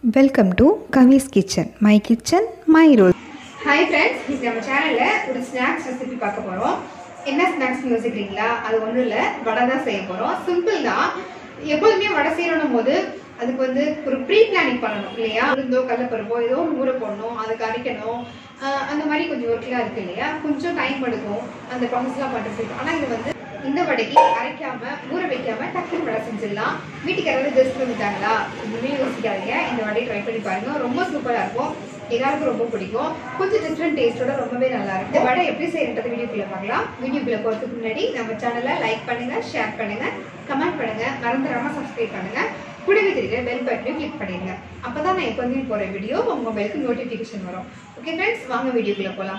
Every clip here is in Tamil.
welcome to Kavi's kitchen my kitchen my role hi friends இன்னைக்கு நம்ம சேனலில் ஒரு ஸ்நாக்ஸ் ரெசிபி பார்க்க போகிறோம் என்ன ஸ்நாக்ஸ் யோசிக்கிறீங்களா அது ஒன்றும் இல்லை வடை தான் செய்ய போகிறோம் சிம்பிள் தான் எப்போதுமே வடை செய்யணும் போது அதுக்கு வந்து ஒரு ப்ரீ பிளானிங் பண்ணணும் இல்லையா உளுந்தோ கடலப்பருப்போ ஏதோ ஒரு ஊற போடணும் அதுக்கு அரைக்கணும் ஆஹ் அந்த மாதிரி கொஞ்சம் ஒர்க்லாம் இருக்கு இல்லையா கொஞ்சம் டைம் எடுக்கும் அந்த ப்ராசஸ்லாம் பண்ணுறதுக்கு ஆனால் இது வந்து இந்த வடைக்கு அரைக்காம ஊற வைக்காம டக்குனு வடை செஞ்சிடலாம் வீட்டுக்கு யாராவது கெஸ்ட் வந்துட்டாங்களா இதுவுமே யோசிக்காதீங்க இந்த வடையை ட்ரை பண்ணி பாருங்க ரொம்ப சூப்பராக இருக்கும் எல்லாருக்கும் ரொம்ப பிடிக்கும் கொஞ்சம் டிஃப்ரெண்ட் டேஸ்டோட ரொம்பவே நல்லா இருக்கும் இந்த வடை எப்படி செய்யறது வீடியோக்குள்ள பார்க்கலாம் வீடியோக்குள்ள போகிறதுக்கு முன்னாடி நம்ம சேனலை லைக் பண்ணுங்க ஷேர் பண்ணுங்க கமெண்ட் பண்ணுங்க மறந்துடாம சப்ஸ்கிரைப் பண்ணுங்க கூடவே தெரியுற பெல் பட்டனையும் கிளிக் பண்ணிடுங்க அப்பதான் நான் எப்போதுமே போகிற வீடியோ உங்க மொபைலுக்கு நோட்டிஃபிகேஷன் வரும் ஓகே ஃப்ரெண்ட்ஸ் வாங்க வீடியோக்குள்ள போகலாம்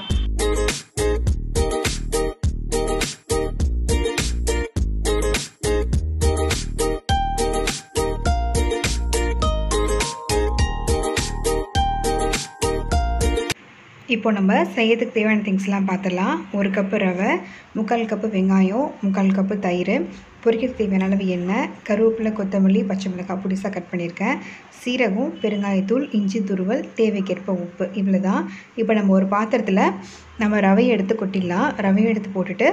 இப்போ நம்ம செய்யறதுக்கு தேவையான திங்ஸ்லாம் பார்த்துடலாம் ஒரு கப்பு ரவை முக்கால் கப்பு வெங்காயம் முக்கால் கப்பு தயிர் பொரிக்கிறதுக்கு தேவையான அளவு எண்ணெய் கருவேப்பிலை கொத்தமல்லி பச்சை மிளகாய் புடிசாக கட் பண்ணியிருக்கேன் சீரகம் பெருங்காயத்தூள் இஞ்சி துருவல் தேவைக்கேற்ப உப்பு இவ்வளோ தான் இப்போ நம்ம ஒரு பாத்திரத்தில் நம்ம ரவையை எடுத்து கொட்டிடலாம் ரவையை எடுத்து போட்டுட்டு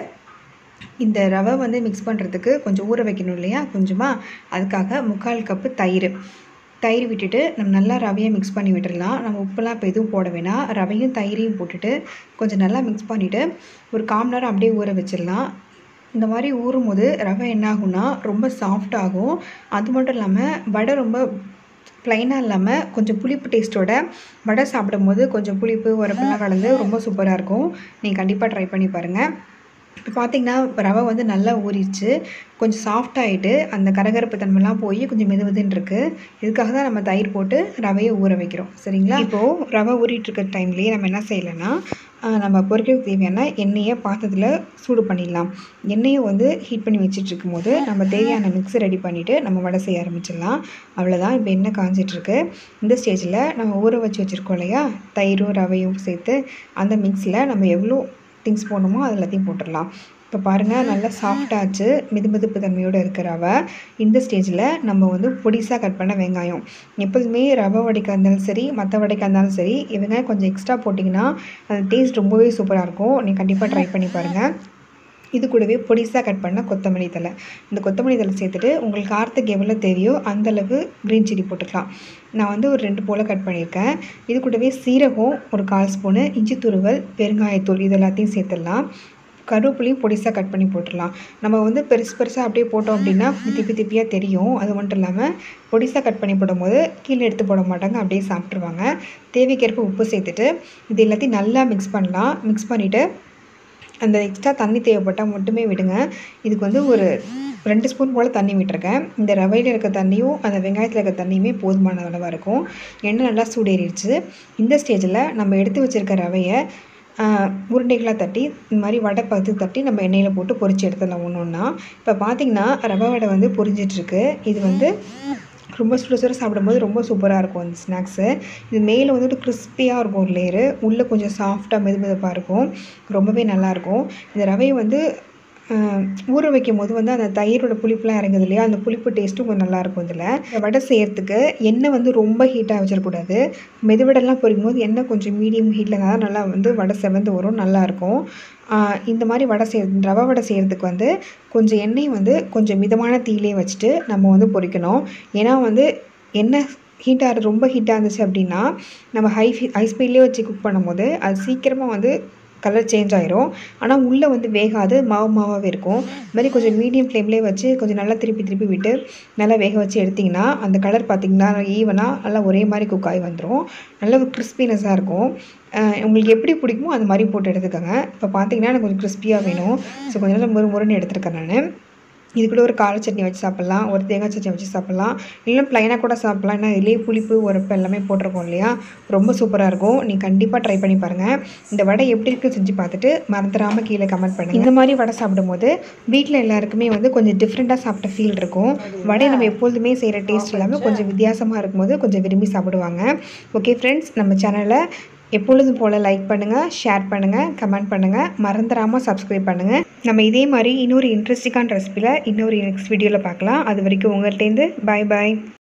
இந்த ரவை வந்து மிக்ஸ் பண்ணுறதுக்கு கொஞ்சம் ஊற வைக்கணும் இல்லையா கொஞ்சமாக அதுக்காக முக்கால் கப்பு தயிர் தயிர் விட்டுட்டு நம்ம நல்லா ரவையை மிக்ஸ் பண்ணி விட்டுடலாம் நம்ம உப்பெல்லாம் இப்போ எதுவும் போட வேணாம் ரவையும் தயிரையும் போட்டுட்டு கொஞ்சம் நல்லா மிக்ஸ் பண்ணிவிட்டு ஒரு கால் மணி நேரம் அப்படியே ஊற வச்சிடலாம் இந்த மாதிரி ஊறும் போது ரவை என்ன ஆகும்னா ரொம்ப சாஃப்ட் ஆகும் அது மட்டும் இல்லாமல் வடை ரொம்ப ப்ளைனாக இல்லாமல் கொஞ்சம் புளிப்பு டேஸ்ட்டோட வடை சாப்பிடும்போது கொஞ்சம் புளிப்பு உரப்பெல்லாம் கலந்து ரொம்ப சூப்பராக இருக்கும் நீங்கள் கண்டிப்பாக ட்ரை பண்ணி பாருங்கள் இப்போ பார்த்தீங்கன்னா ரவை வந்து நல்லா ஊறிடுச்சு கொஞ்சம் சாஃப்ட் ஆகிட்டு அந்த கரகரப்பு தன்மைலாம் போய் கொஞ்சம் மெதுவதுன்னு இருக்குது இதுக்காக தான் நம்ம தயிர் போட்டு ரவையை ஊற வைக்கிறோம் சரிங்களா இப்போது ரவை ஊறிட்டு இருக்க டைம்லேயே நம்ம என்ன செய்யலைன்னா ஆஹ், நம்ம பொரிக்கிறதுக்கு தேவையான எண்ணெயை பாத்திரத்தில் சூடு பண்ணிடலாம் எண்ணெயை வந்து ஹீட் பண்ணி வச்சுட்டு இருக்கும்போது நம்ம தேவையான மிக்ஸ் ரெடி பண்ணிவிட்டு நம்ம வடை செய்ய ஆரம்பிச்சிடலாம் அவ்வளோதான் இப்போ எண்ணெய் காஞ்சிட்ருக்கு இந்த ஸ்டேஜில் நம்ம ஊற வச்சு வச்சுருக்கோம் இல்லையா தயிரும் ரவையும் சேர்த்து அந்த மிக்ஸில் நம்ம எவ்வளோ திங்ஸ் போடணுமோ அது எல்லாத்தையும் போட்டுடலாம் இப்போ பாருங்கள் நல்லா சாஃப்டாச்சு மிதுமிதுப்பு தன்மையோடு இருக்கிற ரவை இந்த ஸ்டேஜில் நம்ம வந்து பொடிசாக கட் பண்ண வெங்காயம் எப்போதுமே ரவை வடைக்காக இருந்தாலும் சரி மற்ற வடைக்காக இருந்தாலும் சரி வெங்காயம் கொஞ்சம் எக்ஸ்ட்ரா போட்டிங்கன்னா அந்த டேஸ்ட் ரொம்பவே சூப்பராக இருக்கும் நீங்கள் கண்டிப்பாக ட்ரை பண்ணி பாருங்கள் இது கூடவே பொடிசாக கட் பண்ண கொத்தமல்லி தழை இந்த கொத்தமல்லி தழை சேர்த்துட்டு உங்களுக்கு காரத்துக்கு எவ்வளோ தேவையோ அந்தளவு க்ரீன் சில்லி போட்டுக்கலாம் நான் வந்து ஒரு ரெண்டு போல் கட் பண்ணியிருக்கேன் இது கூடவே சீரகம் ஒரு கால் ஸ்பூனு இஞ்சி துருவல் பெருங்காயத்தூள் இது எல்லாத்தையும் சேர்த்துடலாம் கருவேப்பிலையும் பொடிசாக கட் பண்ணி போட்டுடலாம் நம்ம வந்து பெருசு பெருசாக அப்படியே போட்டோம் அப்படின்னா திப்பி திப்பியாக தெரியும் அது மட்டும் இல்லாமல் பொடிசாக கட் பண்ணி போடும்போது கீழே எடுத்து போட மாட்டாங்க அப்படியே சாப்பிட்ருவாங்க தேவைக்கேற்ப உப்பு சேர்த்துட்டு இது எல்லாத்தையும் நல்லா மிக்ஸ் பண்ணலாம் மிக்ஸ் பண்ணிவிட்டு அந்த எக்ஸ்ட்ரா தண்ணி தேவைப்பட்டால் மட்டுமே விடுங்க இதுக்கு வந்து ஒரு ரெண்டு ஸ்பூன் போல் தண்ணி விட்டுருக்கேன் இந்த ரவையில் இருக்க தண்ணியும் அந்த வெங்காயத்தில் இருக்க தண்ணியுமே போதுமான அளவாக இருக்கும் எண்ணெய் நல்லா சூடேறிடுச்சு இந்த ஸ்டேஜில் நம்ம எடுத்து வச்சுருக்க ரவையை ஆஹ், உருண்டைகளாக தட்டி இந்த மாதிரி வடை பத்து தட்டி நம்ம எண்ணெயில் போட்டு பொரிச்சு எடுத்துடலாம் ஒன்று ஒன்றா இப்போ பார்த்தீங்கன்னா ரவை வடை வந்து பொரிஞ்சிட்ருக்கு இது வந்து ரொம்ப சுட சுட சாப்பிடும்போது ரொம்ப சூப்பராக இருக்கும் அந்த ஸ்நாக்ஸு இது மேலே வந்துட்டு கிறிஸ்பியாக இருக்கும் ஒரு லேயரு உள்ளே கொஞ்சம் சாஃப்டாக மெது மெதுப்பாக இருக்கும் ரொம்பவே நல்லாயிருக்கும் இந்த ரவையை வந்து ஆஹ், ஊற வைக்கும் போது வந்து அந்த தயிரோட புளிப்புலாம் இறங்குது இல்லையா அந்த புளிப்பு டேஸ்ட்டும் கொஞ்சம் நல்லாயிருக்கும் இதில் இந்த வடை செய்யறதுக்கு எண்ணெய் வந்து ரொம்ப ஹீட்டாக வச்சிடக்கூடாது மெதுவடைலாம் பொரிக்கும் போது எண்ணெய் கொஞ்சம் மீடியம் ஹீட்டில் தான் நல்லா வந்து வடை செவந்து வரும் நல்லாயிருக்கும் ஆஹ், இந்த மாதிரி வடை செய் ரவை வடை செய்கிறதுக்கு வந்து கொஞ்சம் எண்ணெய் வந்து கொஞ்சம் மிதமான தீயிலே வச்சுட்டு நம்ம வந்து பொரிக்கணும் ஏன்னா வந்து எண்ணெய் ஹீட்டாக ரொம்ப ஹீட்டாக இருந்துச்சு அப்படின்னா நம்ம ஹை ஹை ஸ்பீட்லேயே வச்சு குக் பண்ணும்போது அது சீக்கிரமாக வந்து கலர் சேஞ்ச் ஆயிரும் ஆனால் உள்ளே வந்து வேகாது மாவு மாவாகவே இருக்கும் இது மாதிரி கொஞ்சம் மீடியம் ஃப்ளேம்லேயே வச்சு கொஞ்சம் நல்லா திருப்பி திருப்பி விட்டு நல்லா வேக வச்சு எடுத்திங்கன்னா அந்த கலர் பார்த்திங்கன்னா ஈவனாக நல்லா ஒரே மாதிரி குக் ஆகி வந்துடும் நல்ல ஒரு கிறிஸ்பினஸாக இருக்கும் அஹ் உங்களுக்கு எப்படி பிடிக்குமோ அந்த மாதிரி போட்டு எடுத்துக்கோங்க இப்போ பார்த்தீங்கன்னா எனக்கு கொஞ்சம் கிறிஸ்பியாக வேணும் ஸோ கொஞ்சம் நல்லா முறு முருன்னு எடுத்துருக்கேன் நான் இது கூட ஒரு கார சட்னி வச்சு சாப்பிட்லாம் ஒரு தேங்காய் சட்னி வச்சு சாப்பிட்லாம் இல்லைன்னா ப்ளைனாக கூட சாப்பிட்லாம் ஏன்னா இதுலேயே புளிப்பு உரப்பு எல்லாமே போட்டிருக்கோம் இல்லையா ரொம்ப சூப்பராக இருக்கும் நீ கண்டிப்பாக ட்ரை பண்ணி பாருங்கள் இந்த வடை எப்படி இருக்குது செஞ்சு பார்த்துட்டு மறந்துடாமல் கீழே கமெண்ட் பண்ணுங்கள் இந்த மாதிரி வடை சாப்பிடும்போது வீட்டில் எல்லாருக்குமே வந்து கொஞ்சம் டிஃப்ரெண்ட்டாக சாப்பிட்ட ஃபீல் இருக்கும் வடை நம்ம எப்பொழுதுமே செய்கிற டேஸ்ட் இல்லாமல் கொஞ்சம் வித்தியாசமாக இருக்கும்போது கொஞ்சம் விரும்பி சாப்பிடுவாங்க ஓகே ஃப்ரெண்ட்ஸ் நம்ம சேனலை எப்பொழுதும் போல் லைக் பண்ணுங்கள் ஷேர் பண்ணுங்கள் கமெண்ட் பண்ணுங்கள் மறந்துடாமல் சப்ஸ்கிரைப் பண்ணுங்கள் நம்ம இதே மாதிரி இன்னொரு இன்ட்ரெஸ்டிங்கான ரெசிபியில் இன்னொரு நெக்ஸ்ட் வீடியோவில் பார்க்கலாம் அது வரைக்கும் உங்கள்கிட்டேருந்து பாய் பாய்